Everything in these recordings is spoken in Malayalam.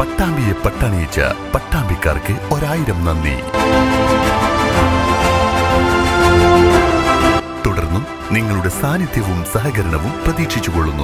പട്ടാമ്പിയെ പട്ടണിയിച്ച പട്ടാമ്പിക്കാർക്ക് ഒരായിരം നന്ദി തുടർന്നും നിങ്ങളുടെ സാന്നിധ്യവും സഹകരണവും പ്രതീക്ഷിച്ചുകൊള്ളുന്നു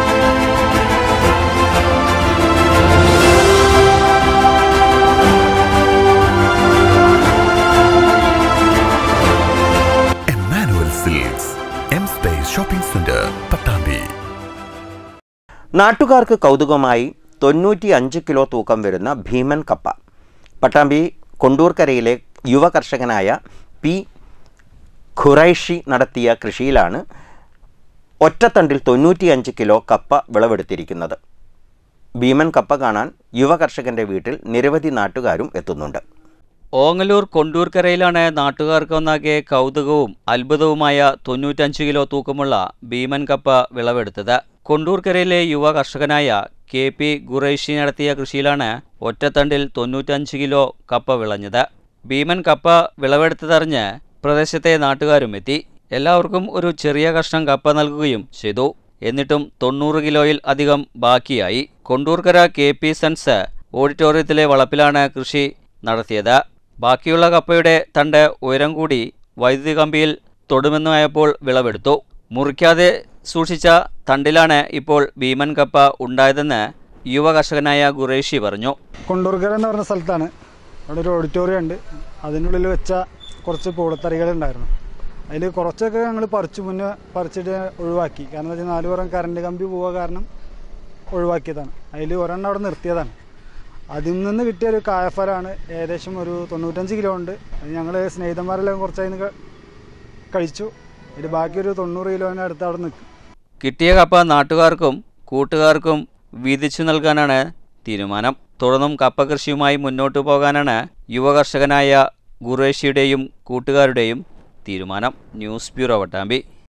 Emmanuel Silks M Space shopping centre Pattambi നാട്ടുകാർക്ക് കൗതുകമായി തൊണ്ണൂറ്റി അഞ്ച് കിലോ തൂക്കം വരുന്ന ഭീമൻ കപ്പ പട്ടാമ്പി കൊണ്ടൂർക്കരയിലെ യുവ കർഷകനായ പി ഖുറൈഷി നടത്തിയ കൃഷിയിലാണ് ഒറ്റത്തണ്ടിൽ തൊണ്ണൂറ്റിയഞ്ച് കിലോ കപ്പ വിളവെടുത്തിരിക്കുന്നത് ഭീമൻ കപ്പ കാണാൻ യുവ കർഷകൻ്റെ വീട്ടിൽ നിരവധി നാട്ടുകാരും എത്തുന്നുണ്ട് ഓങ്ങല്ലൂർ കൊണ്ടൂർക്കരയിലാണ് നാട്ടുകാർക്ക് ഒന്നാകെ കൗതുകവും അത്ഭുതവുമായ തൊണ്ണൂറ്റഞ്ച് കിലോ തൂക്കമുള്ള ഭീമൻ കപ്പ വിളവെടുത്തത് കൊണ്ടൂർക്കരയിലെ യുവ കർഷകനായ കെ പി ഖുറൈഷി നടത്തിയ കൃഷിയിലാണ് ഒറ്റത്തണ്ടിൽ തൊണ്ണൂറ്റഞ്ച് കിലോ കപ്പ വിളഞ്ഞത് ഭീമൻ കപ്പ വിളവെടുത്തതറിഞ്ഞ് പ്രദേശത്തെ നാട്ടുകാരും എത്തി എല്ലാവർക്കും ഒരു ചെറിയ കഷ്ണം കപ്പ നൽകുകയും ചെയ്തു എന്നിട്ടും തൊണ്ണൂറ് കിലോയിൽ അധികം ബാക്കിയായി കൊണ്ടൂർക്കര കെ പി സൺസ് ഓഡിറ്റോറിയത്തിലെ വളപ്പിലാണ് കൃഷി നടത്തിയത് ബാക്കിയുള്ള കപ്പയുടെ തണ്ട് ഉയരം കൂടി വൈദ്യുതി കമ്പിയിൽ തൊടുമെന്നായപ്പോൾ വിളവെടുത്തു മുറിക്കാതെ സൂക്ഷിച്ച തണ്ടിലാണ് ഇപ്പോൾ ഭീമൻ കപ്പ ഉണ്ടായതെന്ന് യുവ കർഷകനായ ഖുറേഷി പറഞ്ഞു കൊണ്ടൂർക്കര എന്ന് പറഞ്ഞ സ്ഥലത്താണ് അവിടെ ഒരു ഓഡിറ്റോറിയം ഉണ്ട് അതിനുള്ളിൽ വെച്ച കുറച്ച് പൂളത്തറികൾ ഉണ്ടായിരുന്നു അതിൽ കുറച്ചൊക്കെ ഞങ്ങൾ പറിച്ചു മുന്നേ പറിച്ചിട്ട് ഒഴിവാക്കി കാരണം എന്താ വെച്ചാൽ നാല് പുറം കറണ്ട് കമ്പി പോവുക കാരണം ഒഴിവാക്കിയതാണ് അതിൽ ഒരെണ്ണം അവിടെ നിർത്തിയതാണ് അതിൽ നിന്ന് കിട്ടിയ ഒരു കായഫലമാണ് ഏകദേശം ഒരു തൊണ്ണൂറ്റഞ്ച് കിലോ ഉണ്ട് അത് ഞങ്ങൾ സ്നേഹിതന്മാരെല്ലാം കുറച്ച് അതിന് ക- കഴിച്ചു അതിൽ ബാക്കി ഒരു തൊണ്ണൂറ് കിലോന് അടുത്ത് അവിടെ നിൽക്കും കിട്ടിയ കപ്പ നാട്ടുകാർക്കും കൂട്ടുകാർക്കും വീതിച്ചു നൽകാനാണ് തീരുമാനം തുടർന്നും കപ്പ കൃഷിയുമായി മുന്നോട്ടു പോകാനാണ് യുവ കർഷകനായ ഖുറേഷിയുടെയും കൂട്ടുകാരുടെയും തീരുമാനം ന്യൂസ് ബ്യൂറോ വട്ടാമ്പി